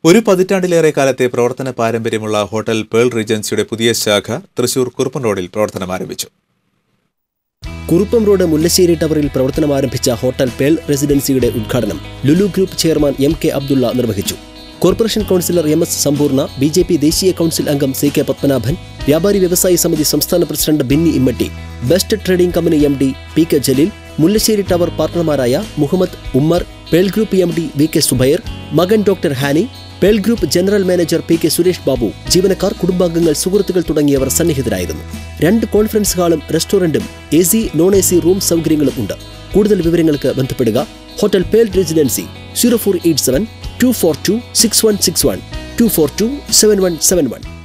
ഒരു പതിറ്റാണ്ടിലേറെ കാലത്തെ പ്രവർത്തന പാരമ്പര്യമുള്ള ഹോട്ടൽ പേൾ റീജൻസിയുടെ പുതിയ ശാഖ തൃശൂർ കുറുപ്പൻ റോഡിൽ പ്രവർത്തനം ആരംഭിച്ചു കുറുപ്പം റോഡ് മുല്ലശ്ശേരി ടവറിൽ പ്രവർത്തനം ആരംഭിച്ച ഹോട്ടൽ പേൾ റെസിഡൻസിയുടെ ഉദ്ഘാടനം Lulu group chairman M K Abdulla നിർവഹിച്ചു corporation councillor M S Sampoorna B J P ദേശീയ കൗൺസിൽ അംഗം സി കെ പത്മനാഭൻ വ്യാപാരി വ്യവസായി സമിതി സംസ്ഥാന president Binny Immatty best trading company M D P K Jaleel Mullassery tower പാർട്ണർമാരായ Muhammad Ummer pearl group M D V K Subair മകൻ doctor Hani pearl group general manager P K Suresh Babu ജീവനക്കാർ കുടുംബാംഗങ്ങൾ സുഹൃത്തുക്കൾ തുടങ്ങിയവർ സന്നിഹിതരായിരുന്നു രണ്ട് കോൺഫറൻസ് ഹാളും റെസ്റ്റോറന്റും A C non A C room സൗകര്യങ്ങളും ഉണ്ട് കൂടുതൽ വിവരങ്ങൾക്ക് ബന്ധപ്പെടുക hotel pearl residency zero four eight seven two four two six one six one two four two seven one seven one